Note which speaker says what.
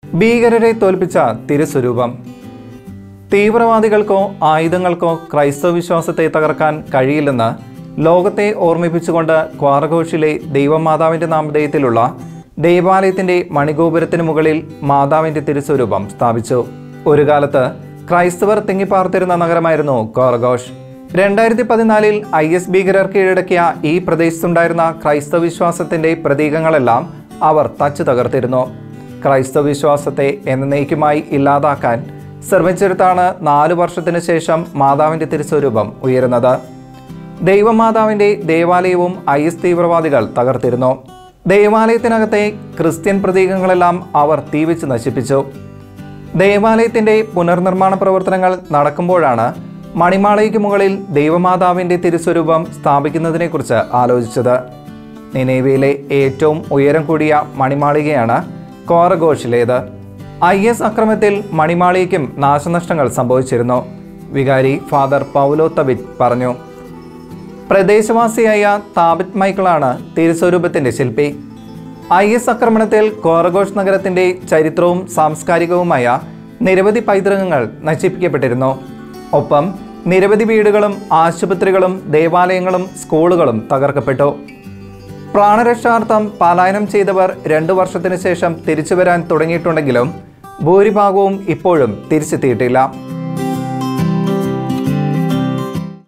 Speaker 1: ഭീകരരെ തോൽപ്പിച്ച തിരുസ്വരൂപം തീവ്രവാദികൾക്കോ ആയുധങ്ങൾക്കോ ക്രൈസ്തവ വിശ്വാസത്തെ തകർക്കാൻ കഴിയില്ലെന്ന് ലോകത്തെ ഓർമ്മിപ്പിച്ചുകൊണ്ട് ക്വാറഘോഷിലെ ദൈവമാതാവിൻ്റെ നാമധേയത്തിലുള്ള ദേവാലയത്തിൻ്റെ മണിഗോപുരത്തിന് മുകളിൽ മാതാവിൻ്റെ തിരുസ്വരൂപം സ്ഥാപിച്ചു ഒരു കാലത്ത് ക്രൈസ്തവർ തിങ്ങിപ്പാർത്തിരുന്ന നഗരമായിരുന്നു ക്വാറഘോഷ് രണ്ടായിരത്തി പതിനാലിൽ ഐ എസ് ഭീകരർ കീഴടക്കിയ ഈ പ്രദേശത്തുണ്ടായിരുന്ന ക്രൈസ്തവ വിശ്വാസത്തിൻ്റെ പ്രതീകങ്ങളെല്ലാം അവർ തച്ചു തകർത്തിരുന്നു ക്രൈസ്തവ വിശ്വാസത്തെ എന്നേക്കുമായി ഇല്ലാതാക്കാൻ ശ്രമിച്ചെടുത്താണ് നാലു വർഷത്തിനു ശേഷം മാതാവിൻ്റെ തിരുസ്വരൂപം ഉയരുന്നത് ദൈവമാതാവിൻ്റെ ദേവാലയവും ഐ എസ് തീവ്രവാദികൾ തകർത്തിരുന്നു ദേവാലയത്തിനകത്തെ ക്രിസ്ത്യൻ പ്രതീകങ്ങളെല്ലാം അവർ തീവച്ച് നശിപ്പിച്ചു ദേവാലയത്തിൻ്റെ പുനർനിർമ്മാണ പ്രവർത്തനങ്ങൾ നടക്കുമ്പോഴാണ് മണിമാളയ്ക്ക് മുകളിൽ ദൈവമാതാവിൻ്റെ തിരുസ്വരൂപം സ്ഥാപിക്കുന്നതിനെക്കുറിച്ച് ആലോചിച്ചത് നിനേവയിലെ ഏറ്റവും ഉയരം കൂടിയ മണിമാളികയാണ് കോറഘോഷിലേത് ഐ എസ് അക്രമത്തിൽ മണിമാളികയ്ക്കും നാശനഷ്ടങ്ങൾ സംഭവിച്ചിരുന്നു വികാരി ഫാദർ പൗലോ തബിറ്റ് പറഞ്ഞു പ്രദേശവാസിയായ താബിത് മൈക്കിളാണ് തിരുസ്വരൂപത്തിൻ്റെ ശില്പി ഐ എസ് ആക്രമണത്തിൽ കോറഘോഷ് നഗരത്തിൻ്റെ ചരിത്രവും സാംസ്കാരികവുമായ നിരവധി പൈതൃകങ്ങൾ നശിപ്പിക്കപ്പെട്ടിരുന്നു ഒപ്പം നിരവധി വീടുകളും ആശുപത്രികളും ദേവാലയങ്ങളും സ്കൂളുകളും തകർക്കപ്പെട്ടു പ്രാണരക്ഷാർത്ഥം പലായനം ചെയ്തവർ രണ്ടു വർഷത്തിനു ശേഷം തിരിച്ചു വരാൻ തുടങ്ങിയിട്ടുണ്ടെങ്കിലും ഭൂരിഭാഗവും ഇപ്പോഴും തിരിച്ചെത്തിയിട്ടില്ല